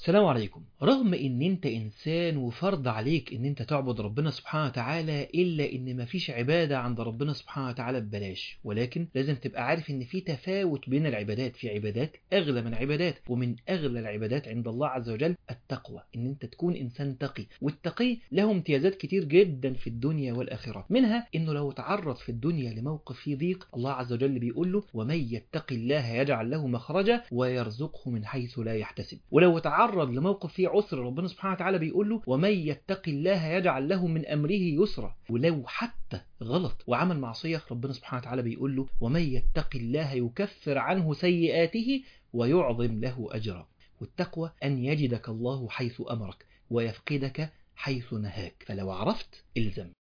السلام عليكم رغم ان انت انسان وفرض عليك ان انت تعبد ربنا سبحانه وتعالى الا ان مفيش عبادة عند ربنا سبحانه وتعالى ببلاش ولكن لازم تبقى عارف ان في تفاوت بين العبادات في عبادات اغلى من عبادات ومن اغلى العبادات عند الله عز وجل التقوى ان انت تكون انسان تقي والتقي له امتيازات كتير جدا في الدنيا والاخرة منها انه لو تعرض في الدنيا لموقف فيه ضيق الله عز وجل بيقول له ومن يتق الله يجعل له مخرجا ويرزقه من حيث لا يحتسب ولو تعرض لموقف فيه عسر ربنا سبحانه وتعالى بيقول له ومن يتق الله يجعل له من امره يسرا ولو حتى غلط وعمل معصيه ربنا سبحانه وتعالى بيقول له ومن يتق الله يكفر عنه سيئاته ويعظم له اجرا والتقوى ان يجدك الله حيث امرك ويفقدك حيث نهاك فلو عرفت الزم